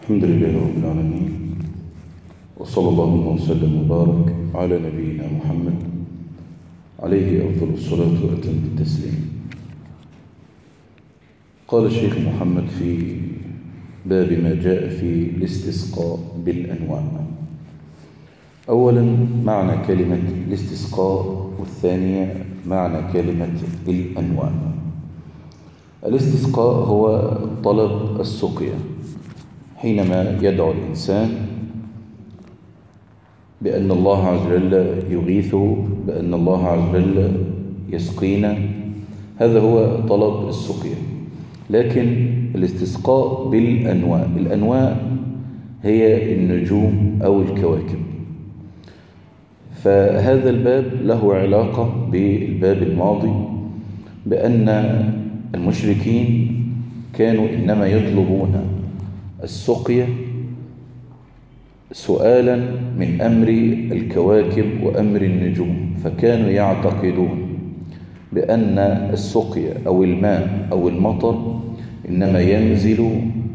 الحمد لله رب العالمين وصلى الله وسلم وبارك على نبينا محمد عليه أفضل الصلاة وأتم التسليم قال الشيخ محمد في باب ما جاء في الاستسقاء بالأنواع أولا معنى كلمة الاستسقاء والثانية معنى كلمة الأنواع الاستسقاء هو طلب السقيا حينما يدعو الإنسان بأن الله عز وجل يغيثه بأن الله عز وجل يسقينا هذا هو طلب السقيا لكن الاستسقاء بالأنواع الأنواع هي النجوم أو الكواكب فهذا الباب له علاقة بالباب الماضي بأن المشركين كانوا إنما يطلبون السقيا سؤالا من أمر الكواكب وأمر النجوم فكانوا يعتقدون بأن السقيا أو الماء أو المطر إنما ينزل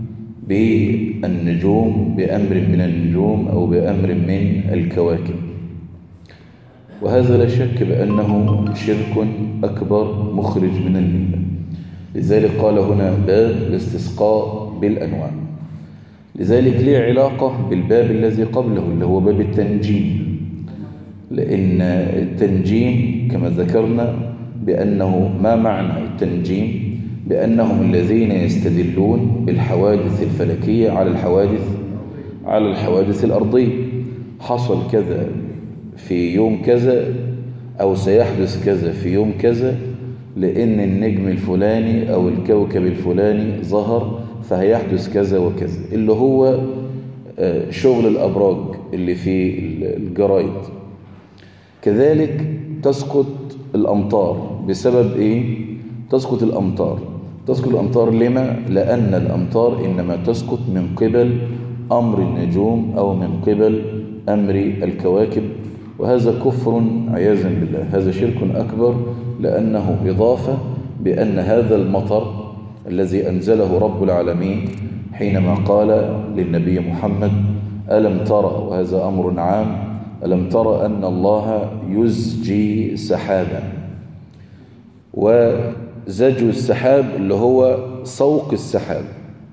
بالنجوم بأمر من النجوم أو بأمر من الكواكب وهذا لا شك بأنه شرك أكبر مخرج من الملة لذلك قال هنا باب الاستسقاء بالأنواع لذلك ليه علاقة بالباب الذي قبله اللي هو باب التنجيم لأن التنجيم كما ذكرنا بأنه ما معنى التنجيم بأنهم الذين يستدلون بالحوادث الفلكية على الحوادث على الحوادث الأرضية حصل كذا في يوم كذا أو سيحدث كذا في يوم كذا لأن النجم الفلاني أو الكوكب الفلاني ظهر فهيحدث كذا وكذا اللي هو شغل الأبراج اللي في الجرايد كذلك تسقط الأمطار بسبب إيه؟ تسقط الأمطار تسقط الأمطار لما؟ لأن الأمطار إنما تسقط من قبل أمر النجوم أو من قبل أمر الكواكب وهذا كفر عياذا بالله هذا شرك أكبر لأنه إضافة بأن هذا المطر الذي أنزله رب العالمين حينما قال للنبي محمد ألم ترى وهذا أمر عام ألم ترى أن الله يزجي سحابا وزج السحاب اللي هو صوق السحاب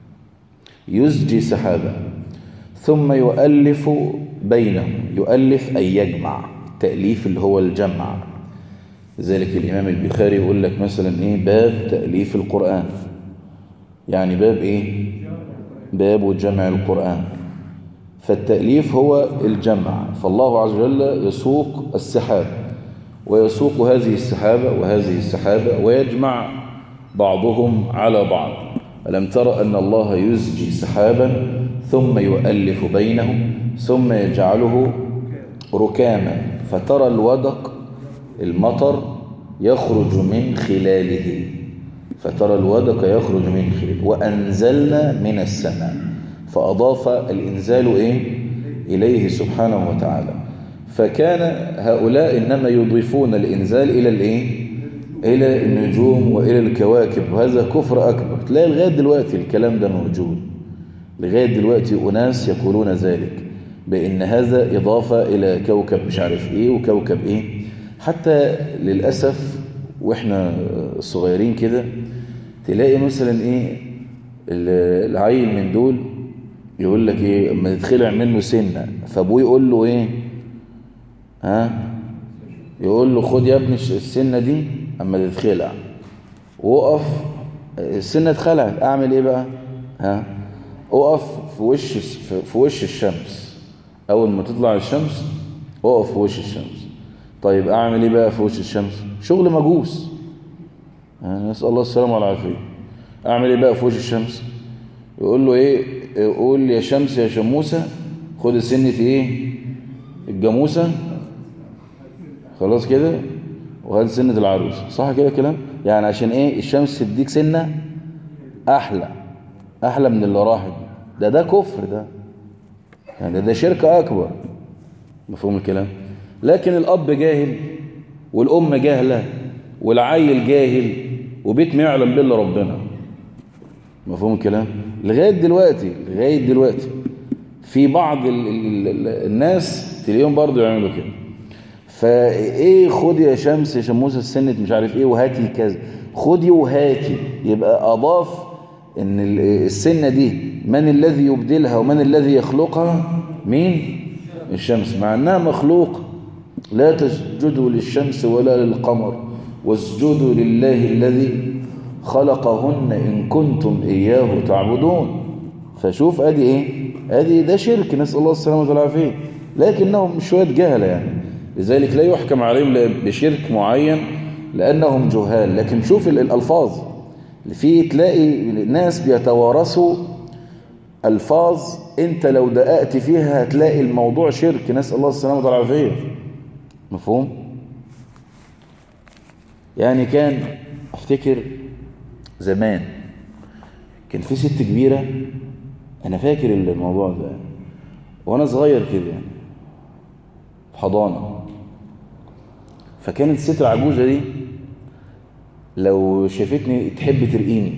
يزجي سحابا ثم يؤلف بينهم يؤلف أي يجمع تأليف اللي هو الجمع لذلك الإمام البخاري يقول لك مثلا إيه باب تأليف القرآن يعني باب إيه باب جمع القرآن فالتأليف هو الجمع فالله عز وجل يسوق السحاب ويسوق هذه السحابة وهذه السحابة ويجمع بعضهم على بعض ألم ترى أن الله يزجي سحابا ثم يؤلف بينهم ثم يجعله ركاما فترى الودق المطر يخرج من خلاله فترى الودق يخرج من خلاله وأنزلنا من السماء فأضاف الإنزال إيه؟ إليه سبحانه وتعالى فكان هؤلاء إنما يضيفون الإنزال إلى الإيه؟ إلى النجوم وإلى الكواكب وهذا كفر أكبر تلاقي لغاية دلوقتي الكلام ده موجود لغاية دلوقتي أناس يقولون ذلك بأن هذا إضافة إلى كوكب مش عارف إيه وكوكب إيه حتى للأسف وإحنا صغيرين كده تلاقي مثلا إيه العيل من دول يقول لك إيه اما يتخلع منه سنة فأبوه يقول له إيه ها يقول له خد يا ابني السنة دي أما تتخلع وقف السنة اتخلعت أعمل إيه بقى ها اقف في وش في وش الشمس اول ما تطلع الشمس اقف في وش الشمس طيب اعمل ايه بقى في وش الشمس شغل مجوس نسال الله السلامه والعافيه اعمل ايه بقى في وش الشمس يقول له ايه يقول يا شمس يا شموسه خد سنه ايه الجاموسه خلاص كده وهذه سنه العروس صح كده كلام يعني عشان ايه الشمس تديك سنه احلى احلى من اللي راحت ده ده كفر ده يعني ده, ده شرك اكبر مفهوم الكلام لكن الاب جاهل والام جاهله والعيل جاهل وبيت ما يعلم بالله ربنا مفهوم الكلام لغاية دلوقتي لغاية دلوقتي في بعض ال ال الناس تلاقيهم برضو يعملوا كده فايه خدي يا شمس يا شموسة السنة مش عارف ايه وهاتي كذا خدي وهاتي يبقى اضاف ان السنة دي من الذي يبدلها ومن الذي يخلقها مين الشمس مع انها مخلوق لا تسجدوا للشمس ولا للقمر واسجدوا لله الذي خلقهن إن كنتم إياه تعبدون فشوف أدي إيه أدي ده شرك نسأل الله السلامة والعافية لكنهم شوية جهلة يعني لذلك لا يحكم عليهم بشرك معين لأنهم جهال لكن شوف الألفاظ في تلاقي ناس بيتوارثوا ألفاظ أنت لو دققت فيها هتلاقي الموضوع شرك نسأل الله السلامة والعافية مفهوم؟ يعني كان افتكر زمان كان في ست كبيرة أنا فاكر الموضوع ده وأنا صغير كده يعني في حضانة فكانت الست العجوزة دي لو شافتني تحب ترقيني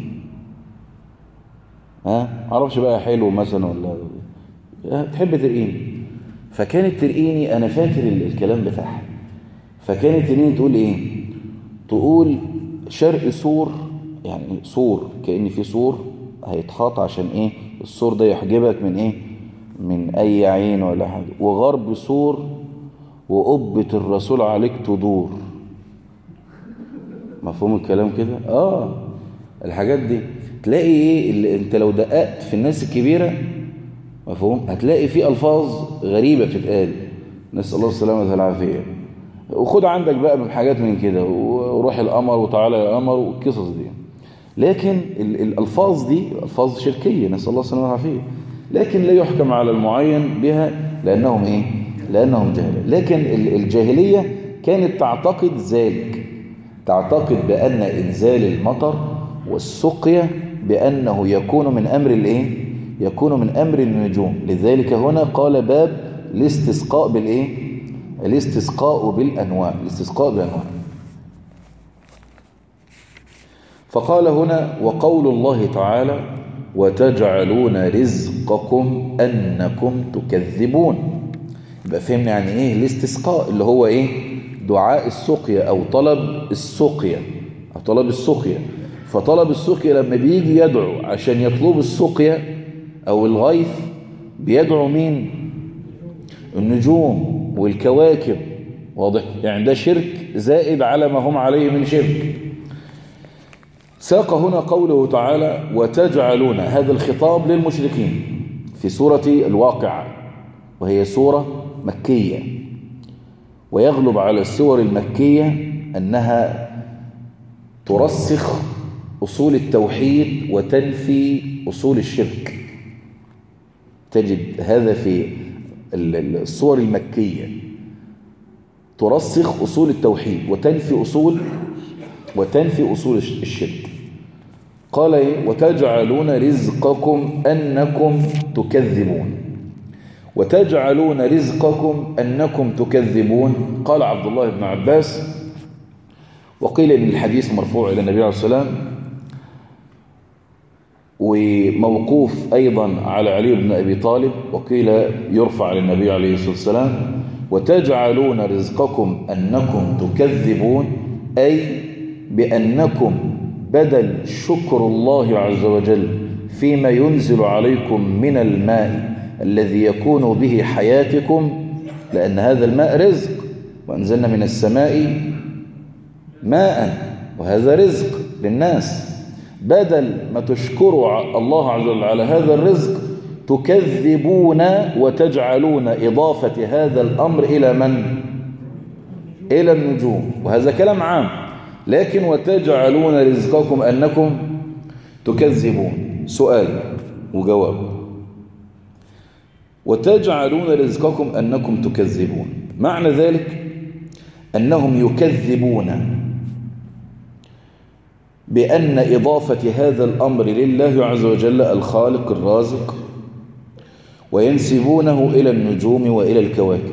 ها معرفش بقى حلو مثلا ولا تحب ترقيني فكانت ترقيني أنا فاكر الكلام بتاعها فكانت ترقيني تقول إيه تقول شرق سور يعني سور كأن في سور هيتحط عشان ايه السور ده يحجبك من ايه من اي عين ولا حاجة وغرب سور وقبة الرسول عليك تدور مفهوم الكلام كده اه الحاجات دي تلاقي ايه اللي انت لو دققت في الناس الكبيرة مفهوم هتلاقي في الفاظ غريبة بتتقال نسأل الله السلامة والعافية وخد عندك بقى من حاجات من كده وروح القمر وتعالى القمر والقصص دي لكن الألفاظ دي ألفاظ شركية نسأل الله السلامة والعافية لكن لا يحكم على المعين بها لأنهم إيه؟ لأنهم جهلة لكن الجاهلية كانت تعتقد ذلك تعتقد بأن إنزال المطر والسقية بأنه يكون من أمر الإيه؟ يكون من أمر النجوم لذلك هنا قال باب الاستسقاء بالإيه؟ الاستسقاء بالأنواع الاستسقاء بالأنواع فقال هنا وقول الله تعالى وتجعلون رزقكم أنكم تكذبون يبقى فهمنا يعني إيه الاستسقاء اللي هو إيه دعاء السقيا أو طلب السقيا أو طلب السقيا فطلب السقيا لما بيجي يدعو عشان يطلب السقيا أو الغيث بيدعو مين النجوم والكواكب واضح يعني ده شرك زائد على ما هم عليه من شرك ساق هنا قوله تعالى وتجعلون هذا الخطاب للمشركين في سورة الواقع وهي سورة مكية ويغلب على السور المكية أنها ترسخ أصول التوحيد وتنفي أصول الشرك تجد هذا في الصور المكية ترسخ أصول التوحيد وتنفي أصول وتنفي أصول الشرك قال إيه؟ وتجعلون رزقكم أنكم تكذبون وتجعلون رزقكم أنكم تكذبون قال عبد الله بن عباس وقيل إن الحديث مرفوع إلى النبي عليه الصلاة والسلام وموقوف أيضا على علي بن أبي طالب وقيل يرفع للنبي عليه الصلاة والسلام وتجعلون رزقكم أنكم تكذبون أي بأنكم بدل شكر الله عز وجل فيما ينزل عليكم من الماء الذي يكون به حياتكم لأن هذا الماء رزق وأنزلنا من السماء ماء وهذا رزق للناس بدل ما تشكروا الله عز وجل على هذا الرزق تكذبون وتجعلون إضافة هذا الأمر إلى من؟ إلى النجوم وهذا كلام عام لكن وتجعلون رزقكم أنكم تكذبون سؤال وجواب وتجعلون رزقكم أنكم تكذبون معنى ذلك أنهم يكذبون بأن إضافة هذا الأمر لله عز وجل الخالق الرازق وينسبونه إلى النجوم وإلى الكواكب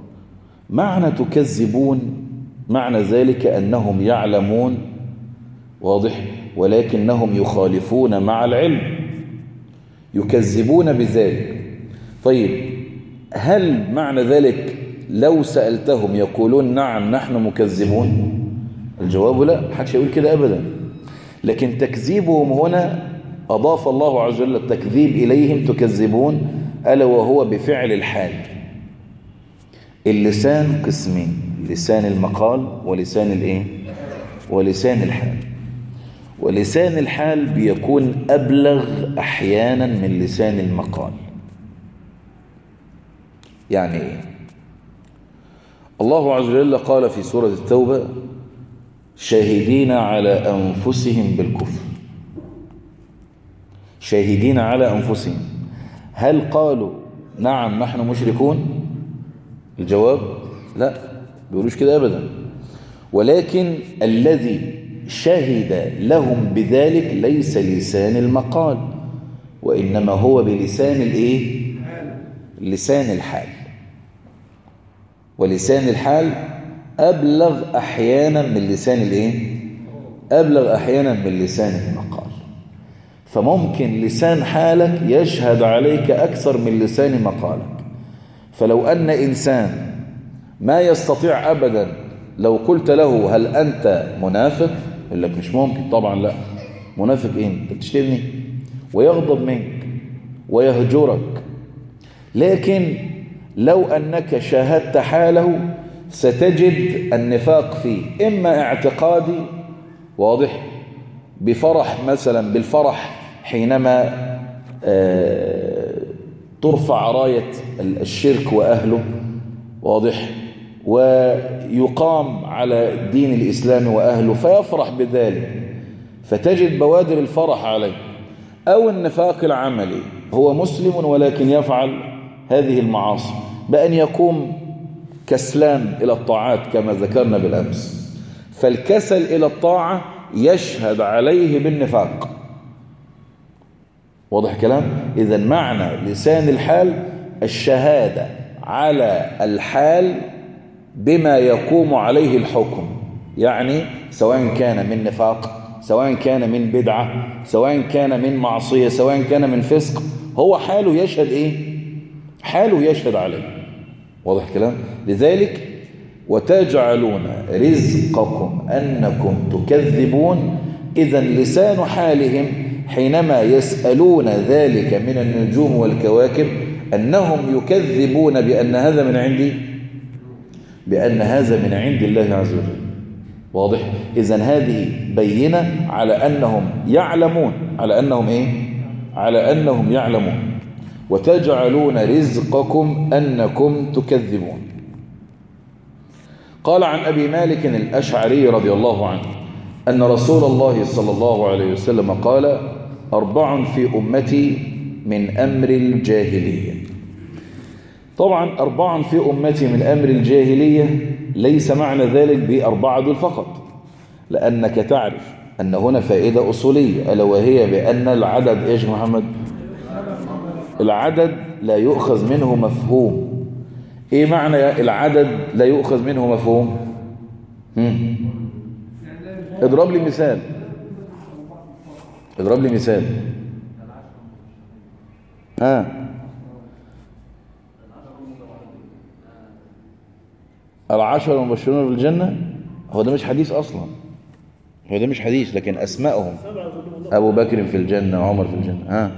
معنى تكذبون معنى ذلك أنهم يعلمون واضح ولكنهم يخالفون مع العلم يكذبون بذلك طيب هل معنى ذلك لو سألتهم يقولون نعم نحن مكذبون الجواب لا حدش يقول كده أبدا لكن تكذيبهم هنا أضاف الله عز وجل التكذيب إليهم تكذبون ألا وهو بفعل الحال اللسان قسمين لسان المقال ولسان الايه ولسان الحال ولسان الحال بيكون أبلغ أحيانا من لسان المقال يعني ايه الله عز وجل قال في سورة التوبة شاهدين على أنفسهم بالكفر شاهدين على أنفسهم هل قالوا نعم نحن مشركون الجواب لا بيقولوش كده أبدا ولكن الذي شهد لهم بذلك ليس لسان المقال وإنما هو بلسان الإيه لسان الحال ولسان الحال أبلغ أحيانا من لسان الإيه أبلغ أحيانا من لسان المقال فممكن لسان حالك يشهد عليك أكثر من لسان مقالك فلو أن إنسان ما يستطيع أبدا لو قلت له هل أنت منافق يقول لك مش ممكن طبعا لا منافق إيه أنت بتشتمني ويغضب منك ويهجرك لكن لو أنك شاهدت حاله ستجد النفاق فيه إما اعتقادي واضح بفرح مثلا بالفرح حينما ترفع راية الشرك وأهله واضح ويقام على دين الإسلام وأهله فيفرح بذلك فتجد بوادر الفرح عليه أو النفاق العملي هو مسلم ولكن يفعل هذه المعاصي بأن يقوم كسلان إلى الطاعات كما ذكرنا بالأمس فالكسل إلى الطاعة يشهد عليه بالنفاق واضح كلام إذا معنى لسان الحال الشهادة على الحال بما يقوم عليه الحكم يعني سواء كان من نفاق سواء كان من بدعة سواء كان من معصية سواء كان من فسق هو حاله يشهد إيه حاله يشهد عليه واضح الكلام لذلك وتجعلون رزقكم أنكم تكذبون إذا لسان حالهم حينما يسألون ذلك من النجوم والكواكب أنهم يكذبون بأن هذا من عندي بأن هذا من عند الله عز وجل واضح إذا هذه بينة على أنهم يعلمون على أنهم إيه على أنهم يعلمون وتجعلون رزقكم أنكم تكذبون قال عن أبي مالك الأشعري رضي الله عنه أن رسول الله صلى الله عليه وسلم قال أربع في أمتي من أمر الجاهلية طبعا أربع في أمتي من أمر الجاهلية ليس معنى ذلك بأربعة دول فقط لأنك تعرف أن هنا فائدة أصولية ألا وهي بأن العدد إيش محمد العدد لا يؤخذ منه مفهوم ايه معنى العدد لا يؤخذ منه مفهوم مم. اضرب لي مثال اضرب لي مثال ها العشر المبشرون في الجنة هو ده مش حديث أصلا هو ده مش حديث لكن أسمائهم أبو بكر في الجنة وعمر في الجنة ها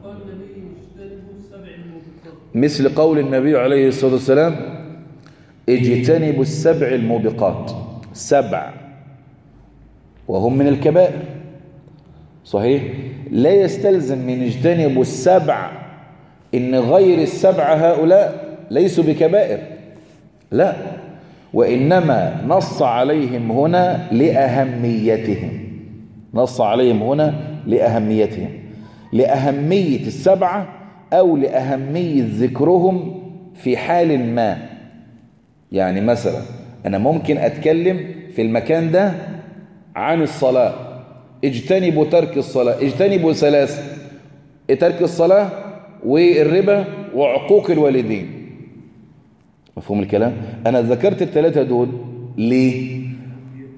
مثل قول النبي عليه الصلاة والسلام اجتنبوا السبع الموبقات سبع وهم من الكبائر صحيح لا يستلزم من اجتنبوا السبع ان غير السبع هؤلاء ليسوا بكبائر لا وإنما نص عليهم هنا لأهميتهم نص عليهم هنا لأهميتهم لأهمية السبعة أو لأهمية ذكرهم في حال ما يعني مثلا أنا ممكن أتكلم في المكان ده عن الصلاة اجتنبوا ترك الصلاة اجتنبوا ثلاثة ترك الصلاة والربا وعقوق الوالدين مفهوم الكلام أنا ذكرت الثلاثة دول ليه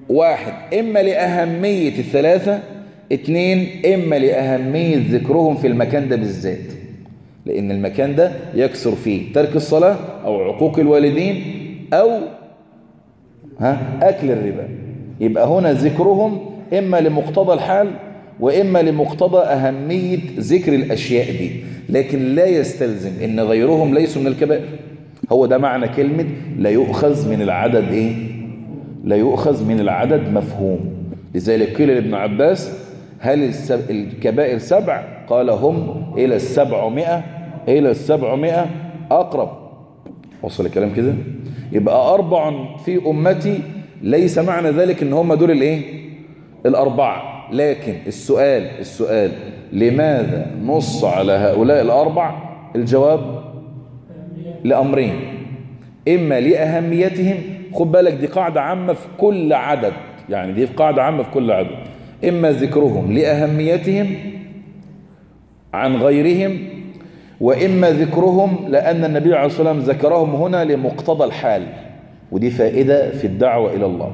واحد إما لأهمية الثلاثة اتنين إما لأهمية ذكرهم في المكان ده بالذات لأن المكان ده يكسر فيه ترك الصلاة أو عقوق الوالدين أو ها أكل الربا يبقى هنا ذكرهم إما لمقتضى الحال وإما لمقتضى أهمية ذكر الأشياء دي لكن لا يستلزم إن غيرهم ليسوا من الكبائر هو ده معنى كلمة لا يؤخذ من العدد إيه لا يؤخذ من العدد مفهوم لذلك قيل لابن عباس هل الكبائر سبع قال هم إلى السبعمائة إلى السبعمائة أقرب وصل الكلام كده يبقى أربع في أمتي ليس معنى ذلك إن هم دول الإيه الأربعة لكن السؤال السؤال لماذا نص على هؤلاء الأربع الجواب لأمرين إما لأهميتهم خد بالك دي قاعدة عامة في كل عدد يعني دي قاعدة عامة في كل عدد إما ذكرهم لأهميتهم عن غيرهم وإما ذكرهم لأن النبي عليه الصلاة والسلام ذكرهم هنا لمقتضى الحال ودي فائدة في الدعوة إلى الله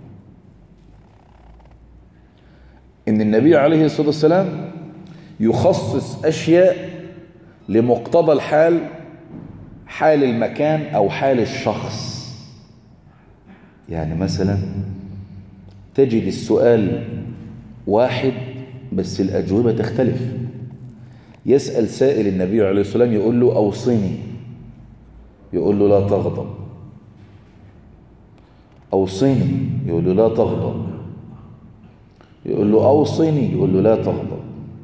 إن النبي عليه الصلاة والسلام يخصص أشياء لمقتضى الحال حال المكان أو حال الشخص يعني مثلا تجد السؤال واحد بس الأجوبة تختلف يسأل سائل النبي عليه الصلاة والسلام يقول له أوصني يقول له لا تغضب أوصني يقول له لا تغضب يقول له أوصني يقول له لا تغضب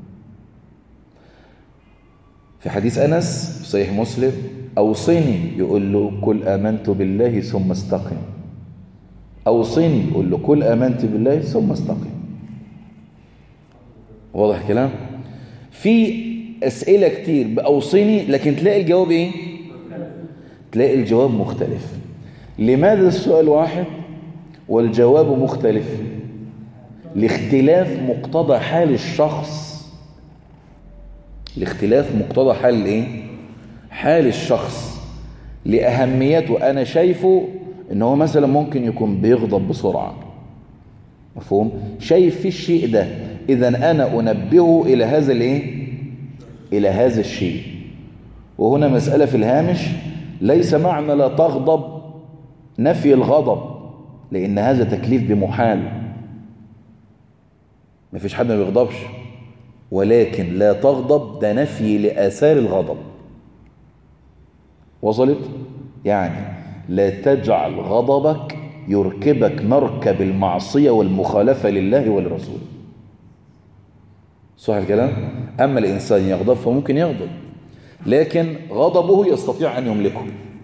في حديث أنس في صحيح مسلم أوصني يقول له كل آمنت بالله ثم استقم أوصني يقول له كل آمنت بالله ثم استقم واضح الكلام في أسئلة كتير بأوصني لكن تلاقي الجواب إيه تلاقي الجواب مختلف لماذا السؤال واحد والجواب مختلف لاختلاف مقتضى حال الشخص لاختلاف مقتضى حال الايه حال الشخص لأهميته أنا شايفه إن هو مثلا ممكن يكون بيغضب بسرعة مفهوم شايف في الشيء ده إذا أنا أنبهه إلى هذا الإيه إلى هذا الشيء وهنا مسألة في الهامش ليس معنى لا تغضب نفي الغضب لأن هذا تكليف بمحال ما فيش حد ما بيغضبش ولكن لا تغضب ده نفي لآثار الغضب وصلت يعني لا تجعل غضبك يركبك مركب المعصية والمخالفة لله ولرسوله صح الكلام أما الإنسان يغضب فممكن يغضب لكن غضبه يستطيع أن يملكه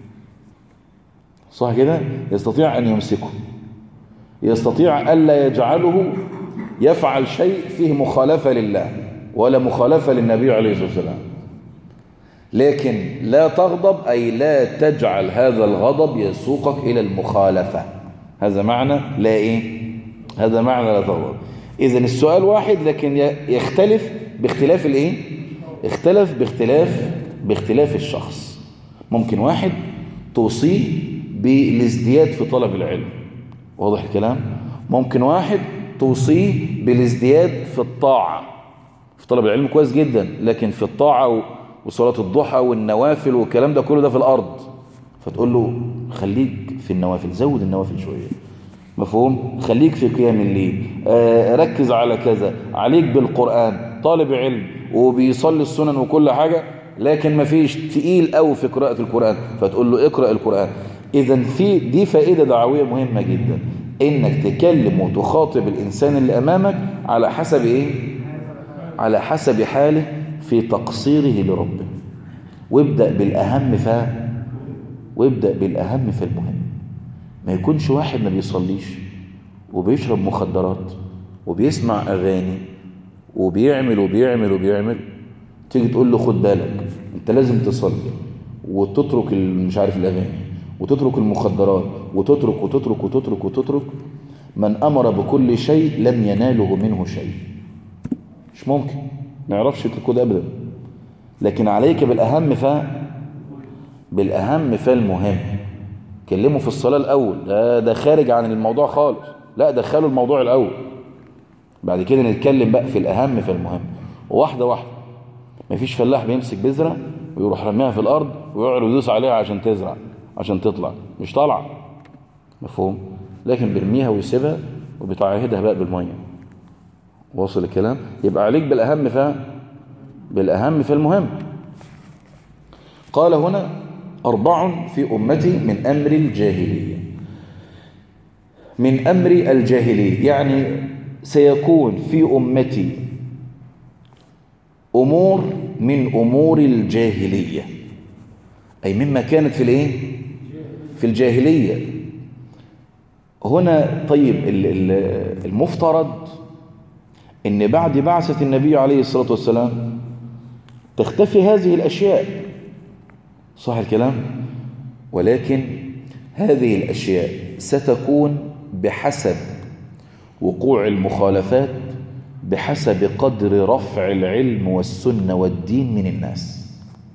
صح كده يستطيع أن يمسكه يستطيع ألا يجعله يفعل شيء فيه مخالفة لله ولا مخالفة للنبي عليه الصلاة والسلام لكن لا تغضب أي لا تجعل هذا الغضب يسوقك إلى المخالفة هذا معنى لا إيه هذا معنى لا تغضب إذا السؤال واحد لكن يختلف باختلاف الإيه اختلف باختلاف باختلاف الشخص ممكن واحد توصيه بالازدياد في طلب العلم واضح الكلام ممكن واحد توصيه بالازدياد في الطاعة في طلب العلم كويس جدا لكن في الطاعة وصلاة الضحى والنوافل والكلام ده كله ده في الأرض فتقول له خليك في النوافل زود النوافل شوية مفهوم خليك في قيام الليل آه ركز على كذا عليك بالقرآن طالب علم وبيصلي السنن وكل حاجة لكن ما فيش تقيل قوي في قراءة القرآن فتقول له اقرأ القرآن إذا في دي فائدة دعوية مهمة جدا إنك تكلم وتخاطب الإنسان اللي أمامك على حسب إيه على حسب حاله في تقصيره لربه وابدأ بالأهم ف وابدأ بالأهم فالمهم ما يكونش واحد ما بيصليش وبيشرب مخدرات وبيسمع أغاني وبيعمل وبيعمل وبيعمل تيجي تقول له خد بالك انت لازم تصلي وتترك مش عارف الأغاني وتترك المخدرات وتترك وتترك وتترك وتترك من أمر بكل شيء لم يناله منه شيء مش ممكن ما يعرفش يتركه ده أبدا لكن عليك بالأهم ف بالأهم فالمهم كلمه في الصلاة الأول ده, ده خارج عن الموضوع خالص لا دخلوا الموضوع الأول بعد كده نتكلم بقى في الأهم في المهم واحدة واحدة مفيش فلاح بيمسك بذرة ويروح رميها في الأرض ويقعد يدوس عليها عشان تزرع عشان تطلع مش طالعة مفهوم لكن بيرميها ويسيبها وبتعاهدها بقى بالمية واصل الكلام يبقى عليك بالأهم ف بالأهم في المهم قال هنا أربع في أمتي من أمر الجاهلية من أمر الجاهلية يعني سيكون في أمتي أمور من أمور الجاهلية أي مما كانت في الإيه؟ في الجاهلية هنا طيب المفترض ان بعد بعثة النبي عليه الصلاة والسلام تختفي هذه الأشياء صح الكلام ولكن هذه الأشياء ستكون بحسب وقوع المخالفات بحسب قدر رفع العلم والسنة والدين من الناس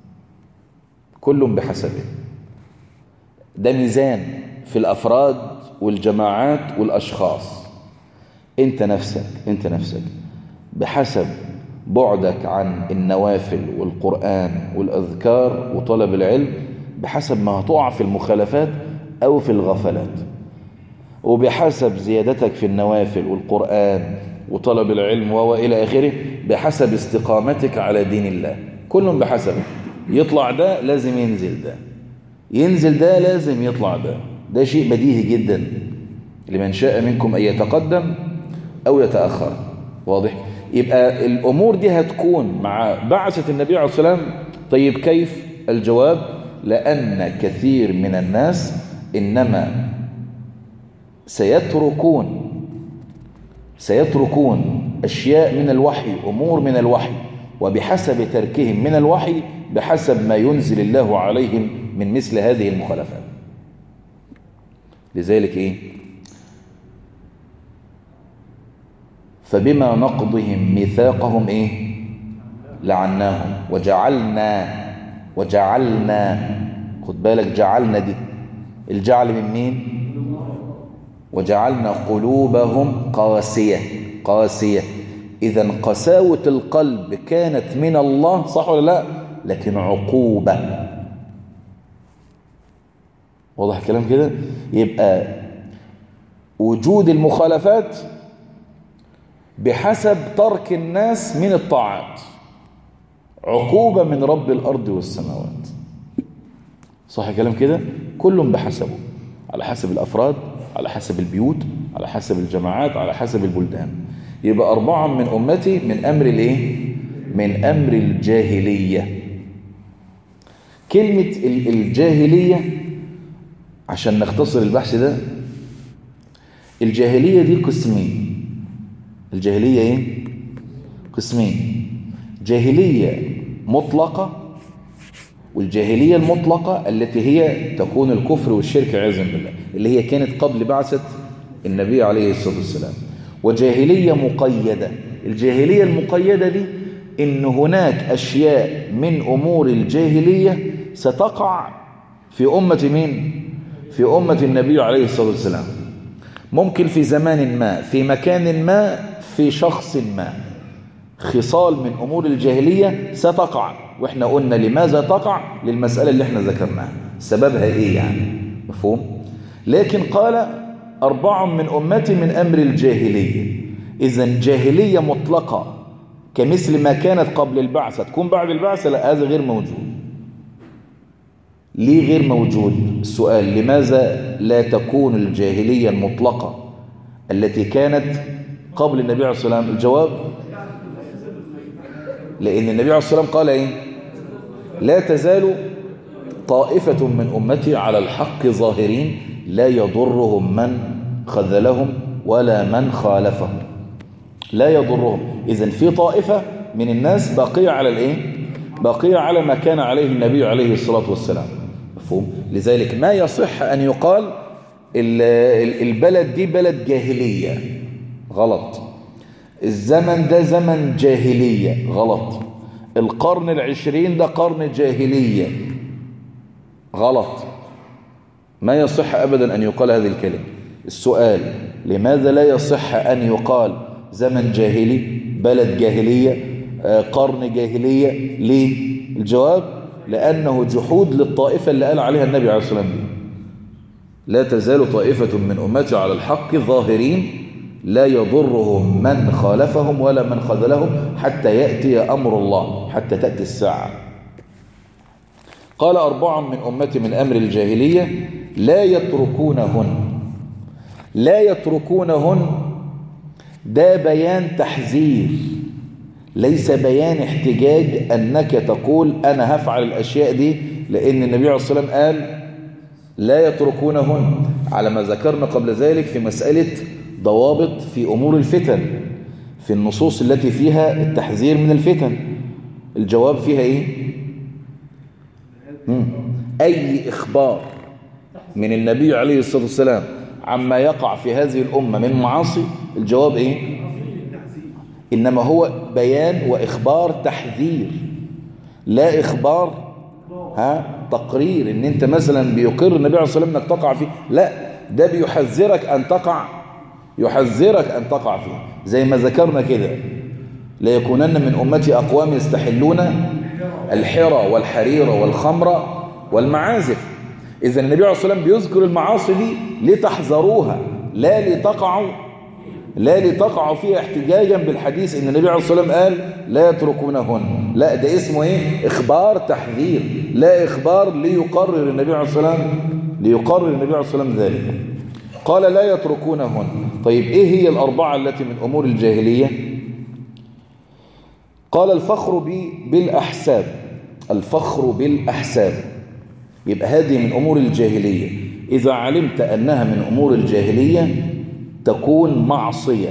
كل بحسبه ده ميزان في الأفراد والجماعات والأشخاص انت نفسك انت نفسك بحسب بعدك عن النوافل والقرآن والأذكار وطلب العلم بحسب ما هتقع في المخالفات أو في الغفلات وبحسب زيادتك في النوافل والقرآن وطلب العلم وإلى آخره بحسب استقامتك على دين الله كلهم بحسب يطلع ده لازم ينزل ده ينزل ده لازم يطلع ده ده شيء بديهي جدا لمن شاء منكم أن يتقدم أو يتأخر واضح يبقى الأمور دي هتكون مع بعثة النبي عليه الصلاة والسلام طيب كيف الجواب لأن كثير من الناس إنما سيتركون سيتركون أشياء من الوحي أمور من الوحي وبحسب تركهم من الوحي بحسب ما ينزل الله عليهم من مثل هذه المخالفات لذلك إيه فبما نقضهم ميثاقهم إيه لعناهم وجعلنا وجعلنا خد بالك جعلنا دي الجعل من مين وجعلنا قلوبهم قاسية قاسية إذا قساوة القلب كانت من الله صح ولا لا لكن عقوبة واضح الكلام كده يبقى وجود المخالفات بحسب ترك الناس من الطاعات عقوبة من رب الأرض والسماوات صح الكلام كده كل بحسبه على حسب الأفراد على حسب البيوت على حسب الجماعات على حسب البلدان يبقى أربعة من أمتي من أمر الإيه؟ من أمر الجاهلية كلمة الجاهلية عشان نختصر البحث ده الجاهلية دي قسمين الجاهلية ايه قسمين جاهلية مطلقة والجاهلية المطلقة التي هي تكون الكفر والشرك عزم بالله اللي هي كانت قبل بعثة النبي عليه الصلاة والسلام وجاهلية مقيدة الجاهلية المقيدة دي إن هناك أشياء من أمور الجاهلية ستقع في أمة مين؟ في أمة النبي عليه الصلاة والسلام ممكن في زمان ما في مكان ما في شخص ما خصال من أمور الجاهلية ستقع وإحنا قلنا لماذا تقع للمسألة اللي إحنا ذكرناها سببها إيه يعني مفهوم لكن قال أربع من أمتي من أمر الجاهلية إذا جاهلية مطلقة كمثل ما كانت قبل البعثة تكون بعد البعثة لا هذا غير موجود ليه غير موجود السؤال لماذا لا تكون الجاهلية المطلقة التي كانت قبل النبي عليه الصلاة والسلام الجواب لأن النبي عليه الصلاة والسلام قال إيه لا تزال طائفة من أمتي على الحق ظاهرين لا يضرهم من خذلهم ولا من خالفهم لا يضرهم إذن في طائفة من الناس باقية على الإيه باقية على ما كان عليه النبي عليه الصلاة والسلام مفهوم لذلك ما يصح أن يقال البلد دي بلد جاهلية غلط الزمن ده زمن جاهلية غلط القرن العشرين ده قرن جاهلية غلط ما يصح أبدا أن يقال هذه الكلمة السؤال لماذا لا يصح أن يقال زمن جاهلي بلد جاهلية آه، قرن جاهلية ليه الجواب لأنه جحود للطائفة اللي قال عليها النبي عليه الصلاة والسلام لا تزال طائفة من أمتي على الحق ظاهرين لا يضرهم من خالفهم ولا من خذلهم حتى يأتي أمر الله حتى تأتي الساعة قال أربع من أمتي من أمر الجاهلية لا يتركونهن لا يتركونهن ده بيان تحذير ليس بيان احتجاج أنك تقول أنا هفعل الأشياء دي لأن النبي عليه الصلاة والسلام قال لا يتركونهن على ما ذكرنا قبل ذلك في مسألة ضوابط في أمور الفتن في النصوص التي فيها التحذير من الفتن الجواب فيها إيه مم. أي إخبار من النبي عليه الصلاة والسلام عما يقع في هذه الأمة من معاصي الجواب إيه إنما هو بيان وإخبار تحذير لا إخبار ها تقرير إن أنت مثلا بيقر النبي عليه الصلاة والسلام أنك تقع فيه لا ده بيحذرك أن تقع يحذرك أن تقع فيه زي ما ذكرنا كده لا يكونن من أمتي أقوام يستحلون الحرى والحرير والخمر والمعازف إذا النبي عليه الصلاة والسلام بيذكر المعاصي دي لتحذروها لا لتقعوا لا لتقعوا فيها احتجاجا بالحديث ان النبي عليه الصلاة والسلام قال لا يتركونهن لا ده اسمه ايه اخبار تحذير لا اخبار ليقرر النبي عليه الصلاة والسلام ليقرر النبي عليه الصلاة والسلام ذلك قال لا يتركونهن طيب ايه هي الاربعة التي من امور الجاهلية قال الفخر بالاحساب الفخر بالاحساب يبقى هذه من امور الجاهلية اذا علمت انها من امور الجاهلية تكون معصية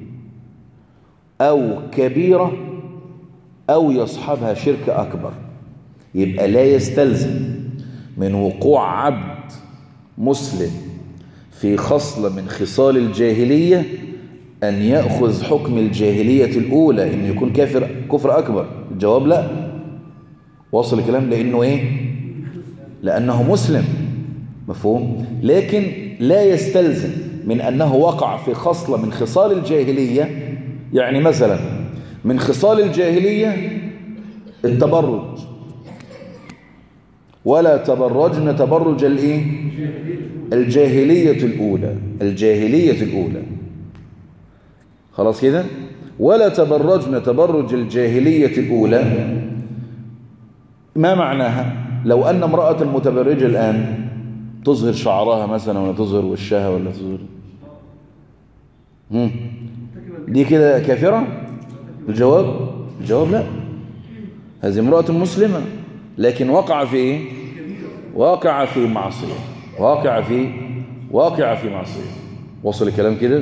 أو كبيرة أو يصحبها شرك أكبر يبقى لا يستلزم من وقوع عبد مسلم في خصلة من خصال الجاهلية أن يأخذ حكم الجاهلية الأولى إنه يكون كافر كفر أكبر الجواب لا واصل الكلام لأنه إيه لأنه مسلم مفهوم لكن لا يستلزم من أنه وقع في خصلة من خصال الجاهلية يعني مثلا من خصال الجاهلية التبرج ولا تبرجن تبرج الايه الجاهلية الأولى الجاهلية الأولى خلاص كده ولا تبرجن تبرج الجاهلية الأولى ما معناها لو أن امرأة متبرجة الآن تظهر شعرها مثلا ولا تظهر وشها ولا تظهر مم. دي كده كافرة الجواب الجواب لا هذه امرأة مسلمة لكن وقع في ايه واقع في معصية واقع في واقع في معصية وصل الكلام كده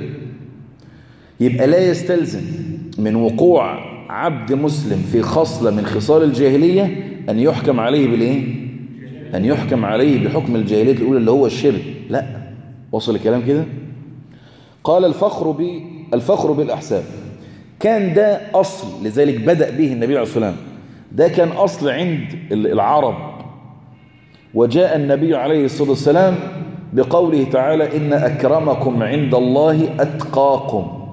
يبقى لا يستلزم من وقوع عبد مسلم في خصلة من خصال الجاهلية أن يحكم عليه بالإيه أن يحكم عليه بحكم الجاهلية الأولى اللي هو الشرك لا وصل الكلام كده قال الفخر ب الفخر بالأحساب كان ده أصل لذلك بدأ به النبي عليه الصلاة والسلام ده كان أصل عند العرب وجاء النبي عليه الصلاة والسلام بقوله تعالى إن أكرمكم عند الله أتقاكم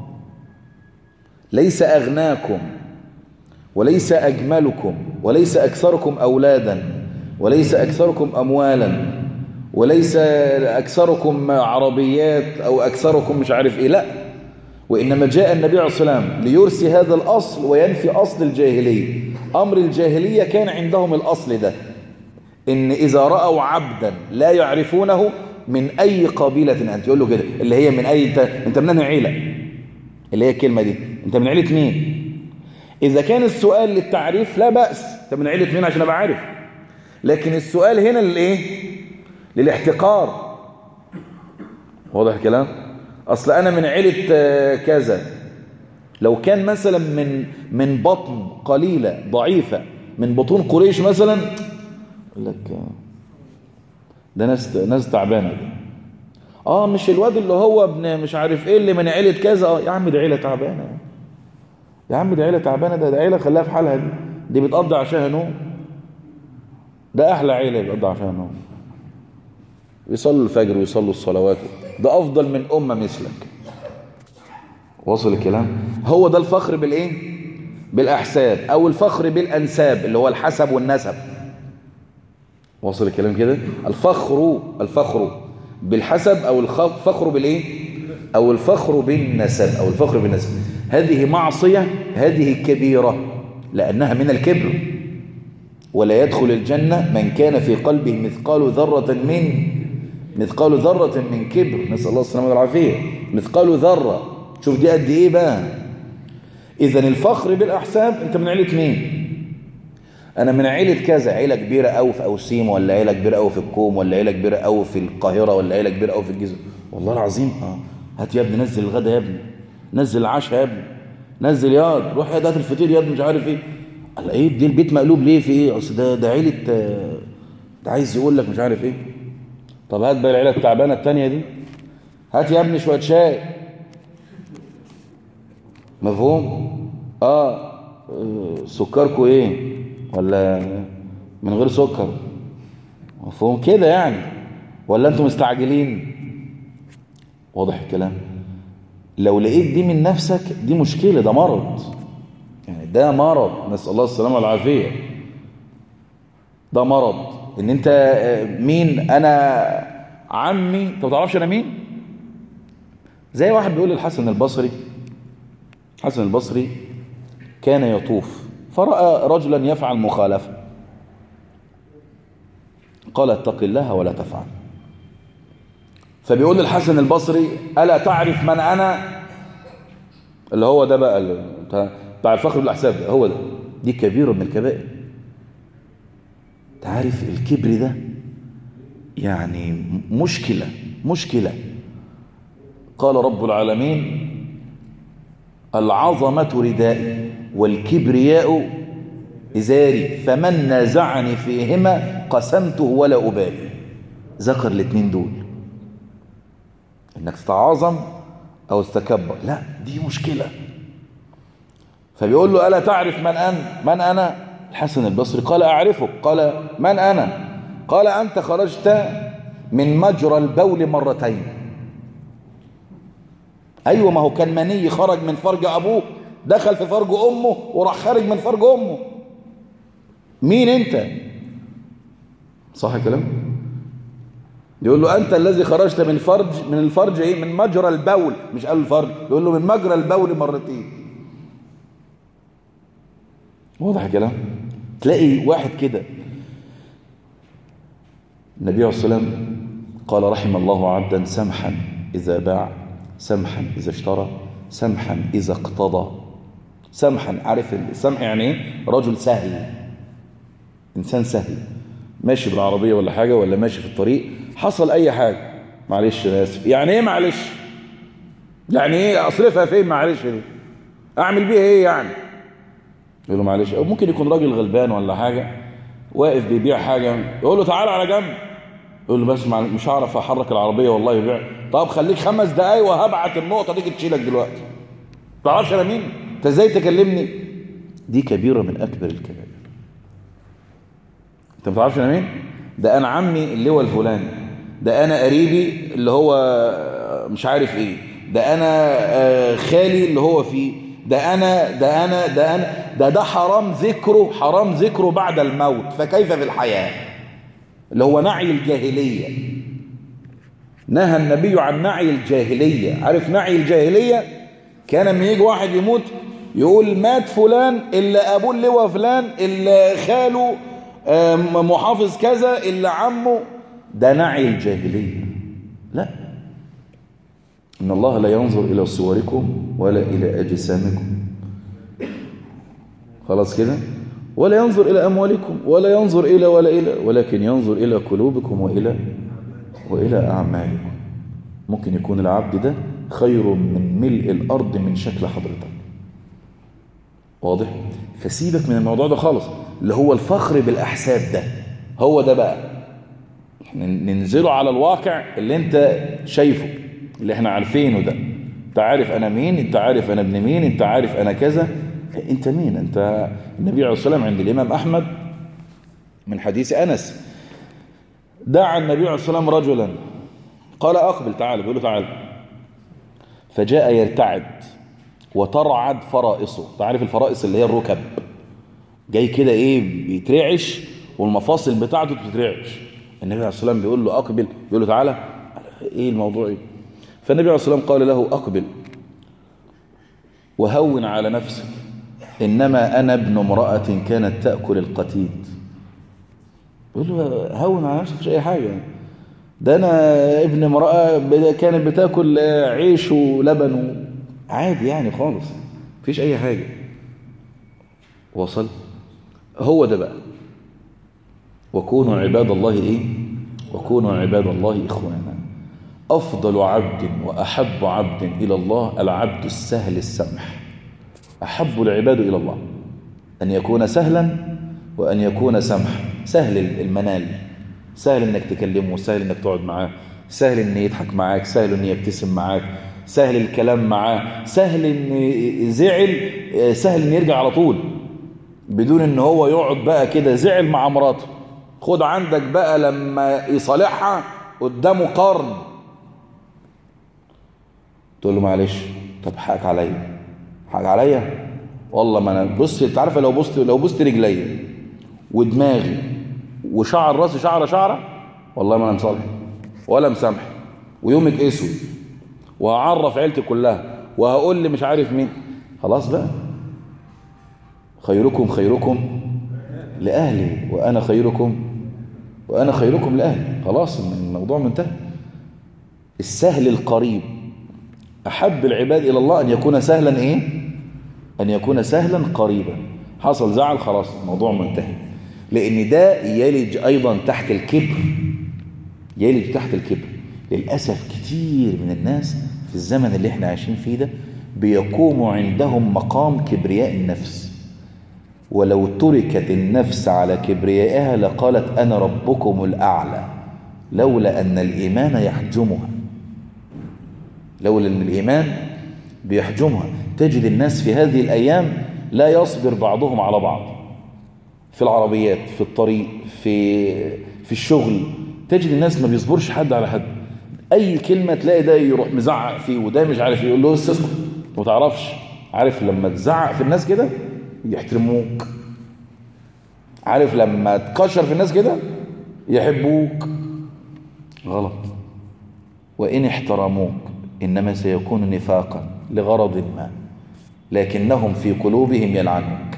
ليس أغناكم وليس أجملكم وليس أكثركم أولادا وليس أكثركم أموالا وليس أكثركم عربيات أو أكثركم مش عارف إيه لا وإنما جاء النبي عليه الصلاة والسلام ليرسي هذا الأصل وينفي أصل الجاهلية أمر الجاهلية كان عندهم الأصل ده إن إذا رأوا عبدا لا يعرفونه من أي قبيلة أنت يقول له كده اللي هي من أي أنت, انت من أي عيلة اللي هي الكلمة دي أنت من عيلة مين إذا كان السؤال للتعريف لا بأس أنت من عيلة مين عشان أبقى عارف لكن السؤال هنا للإيه للاحتقار واضح الكلام أصل أنا من عيلة كذا لو كان مثلا من من بطن قليلة ضعيفة من بطون قريش مثلا يقول لك ده ناس ناس تعبانه دي اه مش الواد اللي هو ابن مش عارف ايه اللي من عيله كذا اه يا عم دي عيله تعبانه يا عم دي عيله تعبانه ده ده عيله خلاها في حالها دي دي بتقضي عشانها نوم ده احلى عيله بتقضي عشانها نوم يصلوا الفجر ويصلوا الصلوات ده افضل من امه مثلك وصل الكلام هو ده الفخر بالايه بالاحساب او الفخر بالانساب اللي هو الحسب والنسب وصل الكلام كده الفخر الفخر بالحسب او الفخر بالايه او الفخر بالنسب او الفخر بالنسب هذه معصية هذه كبيرة لأنها من الكبر ولا يدخل الجنة من كان في قلبه مثقال ذرة من مثقال ذرة من كبر نسأل الله السلامة والعافية مثقال ذرة شوف دي قد ايه بقى اذا الفخر بالاحساب انت من عيله مين انا من عيله كذا عيله كبيره قوي في اوسيم ولا عيله كبيره قوي في الكوم ولا عيله كبيره قوي في القاهره ولا عيله كبيره قوي في الجيزه والله العظيم اه هات يا ابني نزل الغدا يا ابني نزل العشاء يا ابني نزل ياض روح يا هات الفطير يا ابني مش عارف ايه قال ايه دي البيت مقلوب ليه في ايه اصل ده ده عيله ده عايز يقول لك مش عارف ايه طب هات بقى العيله التعبانه الثانيه دي هات يا ابني شويه شاي مفهوم اه سكركم ايه ولا من غير سكر مفهوم كده يعني ولا انتم مستعجلين واضح الكلام لو لقيت دي من نفسك دي مشكلة ده مرض يعني ده مرض نسأل الله السلامة والعافية ده مرض ان انت مين انا عمي انت ما تعرفش انا مين زي واحد بيقول للحسن البصري حسن البصري كان يطوف فرأى رجلا يفعل مخالفة قال اتق الله ولا تفعل فبيقول للحسن البصري ألا تعرف من أنا اللي هو ده بقى بتاع الفخر بالأحساب ده هو ده دي كبيرة من الكبائر تعرف الكبر ده يعني مشكلة مشكلة قال رب العالمين العظمة ردائي والكبرياء إزاري فمن نازعني فيهما قسمته ولا أبالي ذكر الاثنين دول انك تتعاظم او تتكبر لا دي مشكلة فبيقول له ألا تعرف من أنا من أنا الحسن البصري قال أعرفك قال من أنا قال أنت خرجت من مجرى البول مرتين أيوة ما هو كان مني خرج من فرج أبوه دخل في فرج أمه وراح خارج من فرج أمه مين أنت صح الكلام يقول له أنت الذي خرجت من فرج من الفرج إيه من مجرى البول مش قال الفرج يقول له من مجرى البول مرتين واضح الكلام تلاقي واحد كده النبي عليه الصلاة والسلام قال رحم الله عبدا سمحا إذا باع سمحا إذا اشترى سمحا إذا اقتضى سمحا عارف السمح يعني ايه رجل سهل إنسان سهل ماشي بالعربية ولا حاجة ولا ماشي في الطريق حصل أي حاجة معلش أنا آسف يعني إيه معلش يعني إيه أصرفها فين معلش دي أعمل بيها إيه يعني يقول له معلش أو ممكن يكون راجل غلبان ولا حاجة واقف بيبيع حاجة يقول له تعال على جنب يقول له بس مش هعرف أحرك العربية والله يبيع طب خليك خمس دقايق وهبعت النقطة دي تشيلك دلوقتي تعرفش أنا مين أنت إزاي تكلمني دي كبيرة من أكبر الكبائر أنت ما تعرفش أنا مين ده أنا عمي اللي هو الفلاني ده أنا قريبي اللي هو مش عارف إيه ده أنا خالي اللي هو فيه ده أنا ده أنا ده أنا ده ده حرام ذكره حرام ذكره بعد الموت فكيف في الحياة اللي هو نعي الجاهلية نهى النبي عن نعي الجاهلية عارف نعي الجاهلية كان من يجي واحد يموت يقول مات فلان إلا أبوه اللي هو فلان إلا خاله محافظ كذا إلا عمه ده نعي الجاهلية لا إن الله لا ينظر إلى صوركم ولا إلى أجسامكم خلاص كده ولا ينظر إلى أموالكم ولا ينظر إلى ولا إلى ولكن ينظر إلى قلوبكم وإلى وإلى أعمالكم ممكن يكون العبد ده خير من ملء الأرض من شكل حضرتك واضح فسيبك من الموضوع ده خالص اللي هو الفخر بالأحساب ده هو ده بقى ننزله على الواقع اللي انت شايفه اللي احنا عارفينه ده انت عارف انا مين انت عارف انا ابن مين انت عارف انا كذا انت مين انت النبي عليه الصلاة والسلام عند الامام احمد من حديث انس دعا النبي عليه الصلاة والسلام رجلا قال اقبل تعال بيقول له تعال فجاء يرتعد وترعد فرائصه تعرف الفرائص اللي هي الركب جاي كده ايه بيترعش والمفاصل بتاعته بتترعش النبي عليه الصلاه والسلام بيقول له اقبل بيقول له تعالى ايه الموضوع ايه فالنبي عليه الصلاه والسلام قال له اقبل وهون على نفسك انما انا ابن امراه كانت تاكل القتيد بيقول له هون على نفسك مش اي حاجه يعني ده انا ابن امراه كانت بتاكل عيش ولبن عادي يعني خالص مفيش اي حاجه وصل هو ده بقى وكونوا عباد الله ايه وكونوا عباد الله اخوانا افضل عبد واحب عبد الى الله العبد السهل السمح احب العباد الى الله ان يكون سهلا وان يكون سمح سهل المنال سهل انك تكلمه سهل انك تقعد معاه سهل ان يضحك معاك سهل ان يبتسم معاك سهل الكلام معاه سهل ان زعل سهل ان يرجع على طول بدون ان هو يقعد بقى كده زعل مع مراته خد عندك بقى لما يصالحها قدامه قرن تقول له معلش طب حقك عليا حقك عليا والله ما انا بص انت عارفه لو بصت لو بصت رجليا ودماغي وشعر راسي شعره شعره والله ما انا مصالح ولا مسامح ويومك اسود وهعرف عيلتي كلها وهقول لي مش عارف مين خلاص بقى خيركم خيركم لأهلي وأنا خيركم وأنا خيركم لأهلي خلاص الموضوع منتهى السهل القريب أحب العباد إلى الله أن يكون سهلا إيه أن يكون سهلا قريبا حصل زعل خلاص الموضوع منتهي لأن ده يلج أيضا تحت الكبر يلج تحت الكبر للأسف كتير من الناس في الزمن اللي احنا عايشين فيه ده بيقوم عندهم مقام كبرياء النفس ولو تركت النفس على كبريائها لقالت أنا ربكم الأعلى لولا أن الإيمان يحجمها لولا أن الإيمان بيحجمها تجد الناس في هذه الأيام لا يصبر بعضهم على بعض في العربيات في الطريق في في الشغل تجد الناس ما بيصبرش حد على حد اي كلمه تلاقي ده يروح مزعق فيه وده مش عارف يقول له اسكت ما تعرفش عارف لما تزعق في الناس كده يحترموك عارف لما تكشر في الناس كده يحبوك غلط وإن احترموك إنما سيكون نفاقا لغرض ما لكنهم في قلوبهم يلعنوك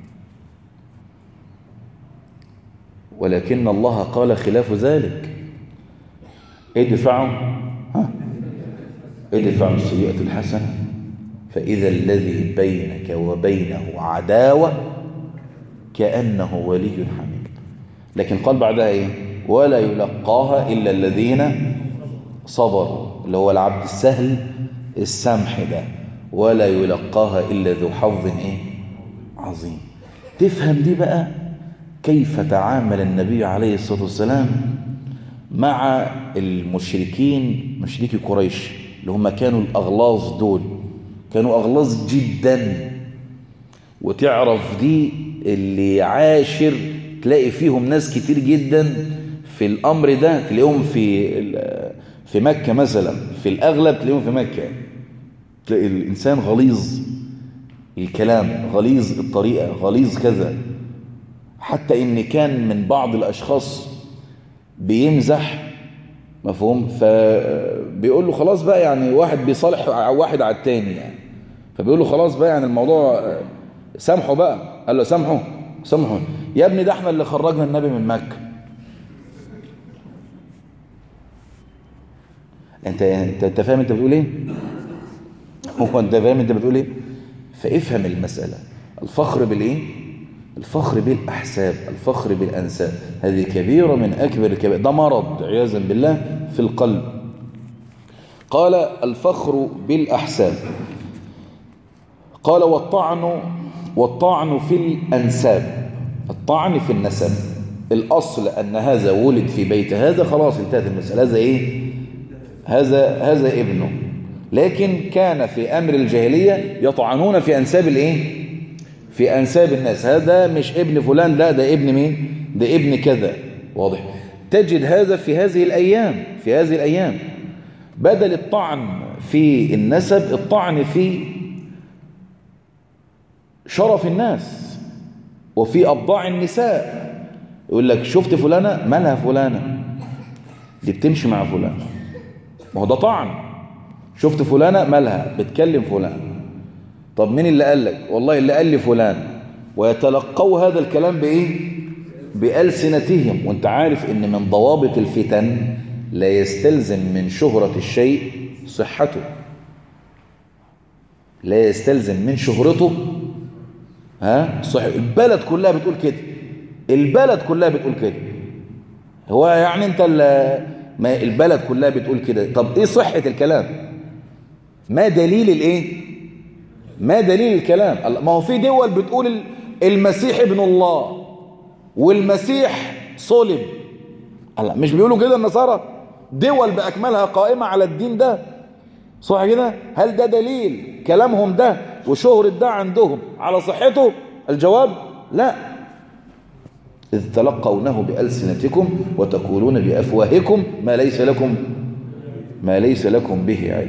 ولكن الله قال خلاف ذلك ادفعوا ها ادفعوا السيئة الحسنة فإذا الذي بينك وبينه عداوة كأنه ولي حميد لكن قال بعدها إيه ولا يلقاها إلا الذين صبروا اللي هو العبد السهل السمح ده ولا يلقاها إلا ذو حظ إيه عظيم تفهم دي بقى كيف تعامل النبي عليه الصلاة والسلام مع المشركين مشركي قريش اللي هم كانوا الأغلاظ دول كانوا أغلاظ جدا وتعرف دي اللي عاشر تلاقي فيهم ناس كتير جدا في الأمر ده تلاقيهم في في مكة مثلا في الأغلب تلاقيهم في مكة تلاقي الإنسان غليظ الكلام غليظ الطريقة غليظ كذا حتى إن كان من بعض الأشخاص بيمزح مفهوم فبيقول له خلاص بقى يعني واحد بيصالح واحد على التاني يعني فبيقول له خلاص بقى يعني الموضوع سامحه بقى قال له سامحه سامحه يا ابني ده احنا اللي خرجنا النبي من مكة انت انت انت فاهم انت بتقول ايه هو انت فاهم انت بتقول ايه فافهم المسألة الفخر بالايه الفخر بالاحساب الفخر بالانساب هذه كبيرة من اكبر الكبائر ده مرض عياذا بالله في القلب قال الفخر بالاحساب قال والطعن والطعن في الانساب الطعن في النسب الاصل ان هذا ولد في بيت هذا خلاص انتهت المسألة هذا ايه هذا هذا ابنه لكن كان في امر الجاهليه يطعنون في انساب الايه في انساب الناس هذا مش ابن فلان لا ده ابن مين ده ابن كذا واضح تجد هذا في هذه الايام في هذه الايام بدل الطعن في النسب الطعن في شرف الناس وفي أبضاع النساء يقول لك شفت فلانة مالها فلانة دي بتمشي مع فلانة ما هو ده طعن شفت فلانة مالها بتكلم فلان طب مين اللي قال لك والله اللي قال لي فلان ويتلقوا هذا الكلام بإيه بألسنتهم وانت عارف ان من ضوابط الفتن لا يستلزم من شهرة الشيء صحته لا يستلزم من شهرته ها صح البلد كلها بتقول كده البلد كلها بتقول كده هو يعني انت ما البلد كلها بتقول كده طب ايه صحة الكلام ما دليل الايه ما دليل الكلام ما هو في دول بتقول المسيح ابن الله والمسيح صلب مش بيقولوا كده النصارى دول بأكملها قائمة على الدين ده صح كده هل ده دليل كلامهم ده وشهرة ده عندهم على صحته الجواب لا إذ تلقونه بألسنتكم وتقولون بأفواهكم ما ليس لكم ما ليس لكم به علم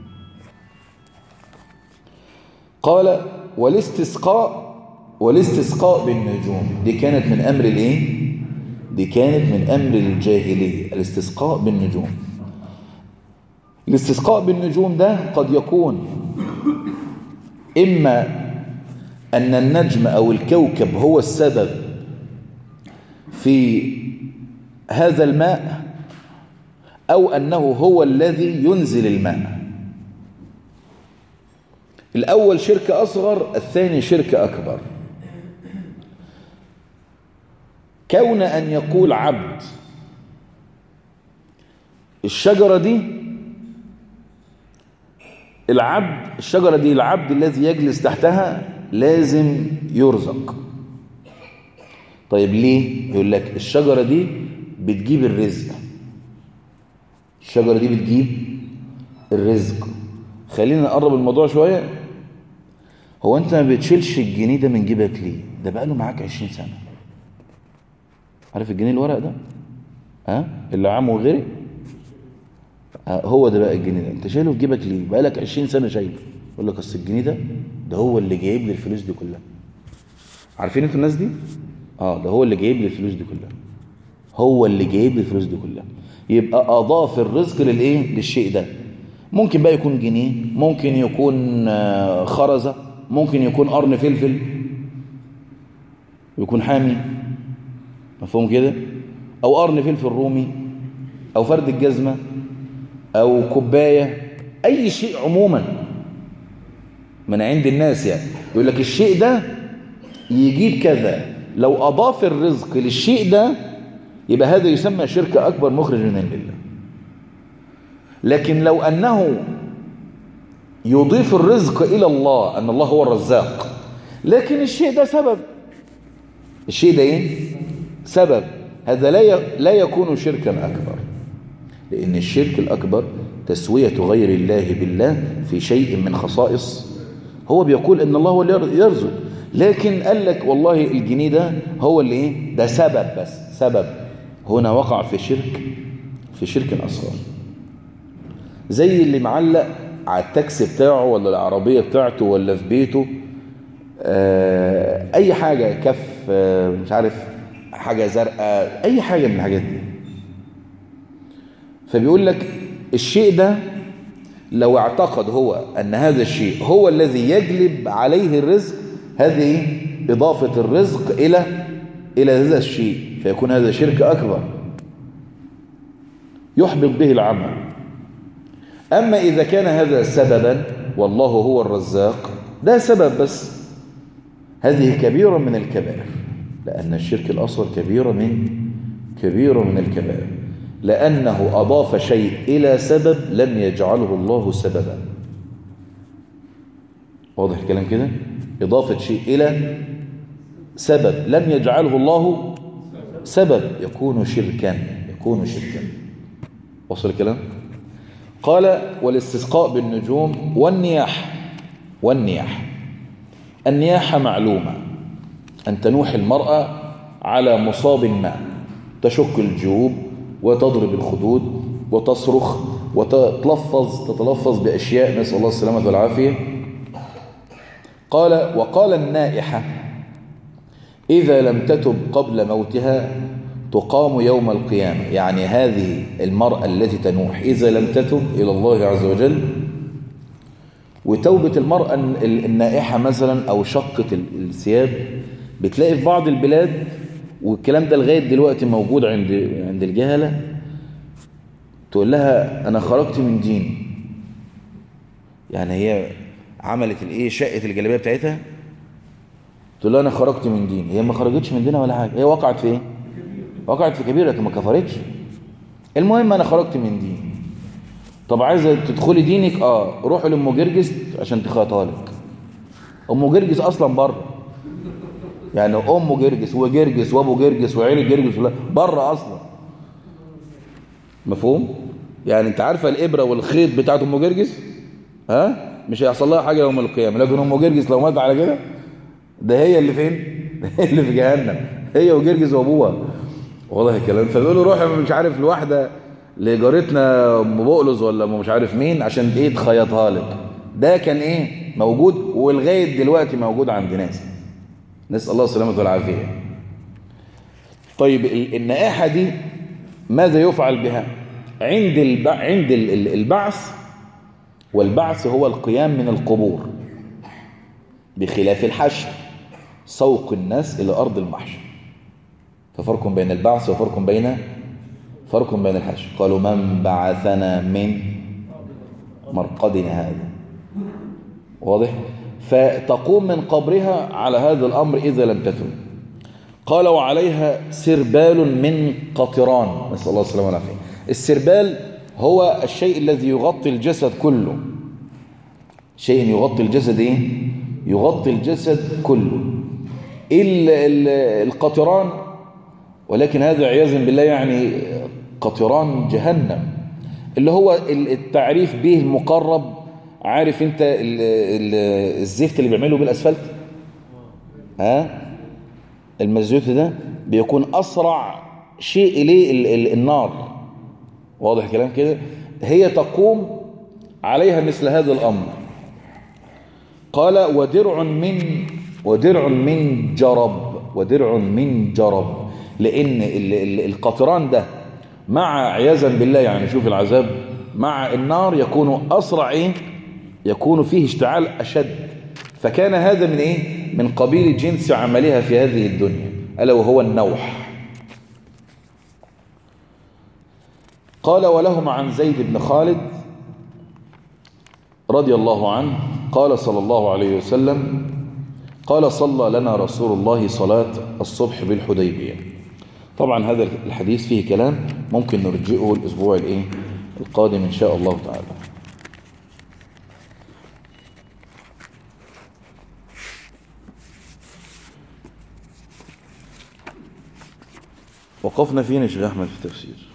قال والاستسقاء والاستسقاء بالنجوم دي كانت من أمر الايه دي كانت من أمر الجاهلية الاستسقاء بالنجوم الاستسقاء بالنجوم ده قد يكون إما أن النجم أو الكوكب هو السبب في هذا الماء أو أنه هو الذي ينزل الماء الأول شرك أصغر الثاني شرك أكبر كون أن يقول عبد الشجرة دي العبد الشجرة دي العبد الذي يجلس تحتها لازم يرزق طيب ليه يقول لك الشجرة دي بتجيب الرزق الشجرة دي بتجيب الرزق خلينا نقرب الموضوع شوية هو انت ما بتشيلش الجنيه ده من جيبك ليه ده بقى له معاك 20 سنة عارف الجنيه الورق ده ها اللي عامه غيري هو ده بقى الجنيه ده انت شايله في جيبك ليه بقالك 20 سنه شايله يقول لك اصل الجنيه ده ده هو اللي جايب لي الفلوس دي كلها عارفين انتوا الناس دي اه ده هو اللي جايب لي الفلوس دي كلها هو اللي جايب لي الفلوس دي كلها يبقى اضاف الرزق للايه للشيء ده ممكن بقى يكون جنيه ممكن يكون خرزه ممكن يكون قرن فلفل يكون حامي مفهوم كده او قرن فلفل رومي او فرد الجزمة او كوباية اي شيء عموما من عند الناس يعني يقول لك الشيء ده يجيب كذا لو اضاف الرزق للشيء ده يبقى هذا يسمى شرك اكبر مخرج من الله لكن لو انه يضيف الرزق الى الله ان الله هو الرزاق لكن الشيء ده سبب الشيء ده ايه سبب هذا لا لا يكون شركا أكبر لأن الشرك الأكبر تسوية غير الله بالله في شيء من خصائص هو بيقول إن الله هو اللي يرزق لكن قال لك والله الجنيه ده هو اللي إيه ده سبب بس سبب هنا وقع في شرك في شرك أصغر زي اللي معلق على التاكسي بتاعه ولا العربية بتاعته ولا في بيته آه أي حاجة كف آه مش عارف حاجة زرقاء أي حاجة من الحاجات دي فبيقول لك الشيء ده لو اعتقد هو أن هذا الشيء هو الذي يجلب عليه الرزق هذه إضافة الرزق إلى إلى هذا الشيء فيكون هذا شرك أكبر يحبط به العمل أما إذا كان هذا سببا والله هو الرزاق ده سبب بس هذه كبيرة من الكبائر لأن الشرك الأصغر كبيرة من كبيرة من الكبائر لأنه أضاف شيء إلى سبب لم يجعله الله سببا واضح الكلام كده إضافة شيء إلى سبب لم يجعله الله سبب يكون شركا يكون شركا وصل الكلام قال والاستسقاء بالنجوم والنياح والنياح النياحة معلومة أن تنوح المرأة على مصاب ما تشك الجيوب وتضرب الخدود وتصرخ وتتلفظ تتلفظ بأشياء نسأل الله السلامة والعافية قال وقال النائحة إذا لم تتب قبل موتها تقام يوم القيامة يعني هذه المرأة التي تنوح إذا لم تتب إلى الله عز وجل وتوبة المرأة النائحة مثلا أو شقة الثياب بتلاقي في بعض البلاد والكلام ده لغاية دلوقتي موجود عند عند الجهلة تقول لها أنا خرجت من دين يعني هي عملت الايه شقة الجلابية بتاعتها تقول لها أنا خرجت من دين هي ما خرجتش من دينها ولا حاجة هي وقعت في ايه وقعت في كبيرة لكن ما كفرتش المهم أنا خرجت من دين طب عايزة تدخلي دينك اه روحوا لأم جرجس عشان تخاطها لك أم جرجس أصلا بره يعني أم جرجس وجرجس وأبو جرجس وعيلة جرجس بره أصلا مفهوم؟ يعني أنت عارفة الإبرة والخيط بتاعت أم جرجس ها؟ مش هيحصل لها حاجة يوم القيامة لكن أم جرجس لو مات على كده ده هي اللي فين؟ هي اللي في جهنم هي وجرجس وأبوها والله الكلام فبيقولوا روح مش عارف الواحدة لجارتنا ام بقلص ولا مش عارف مين عشان ايه تخيطها لك ده كان ايه موجود ولغايه دلوقتي موجود عند ناس نسال الله السلامه والعافيه طيب النائحه دي ماذا يفعل بها عند الب... عند البعث والبعث هو القيام من القبور بخلاف الحشر سوق الناس الى ارض المحشر ففرق بين البعث وفرق بين فرق بين الحشر قالوا من بعثنا من مرقدنا هذا واضح فتقوم من قبرها على هذا الأمر إذا لم تتم قال وعليها سربال من قطران نسأل الله السلامة والعافية السربال هو الشيء الذي يغطي الجسد كله شيء يغطي الجسد ايه يغطي الجسد كله القطران ولكن هذا عياذا بالله يعني قطران جهنم اللي هو التعريف به المقرب عارف انت الزفت اللي بيعمله بالاسفلت ها المزيوت ده بيكون اسرع شيء اليه النار واضح كلام كده هي تقوم عليها مثل هذا الامر قال ودرع من ودرع من جرب ودرع من جرب لان القطران ده مع عياذا بالله يعني شوف العذاب مع النار يكون أسرع إيه؟ يكون فيه اشتعال أشد فكان هذا من إيه؟ من قبيل جنس عملها في هذه الدنيا ألا وهو النوح قال ولهم عن زيد بن خالد رضي الله عنه قال صلى الله عليه وسلم قال صلى لنا رسول الله صلاة الصبح بالحديبية طبعا هذا الحديث فيه كلام ممكن نرجئه الأسبوع الايه القادم إن شاء الله تعالى وقفنا فين يا شيخ أحمد في التفسير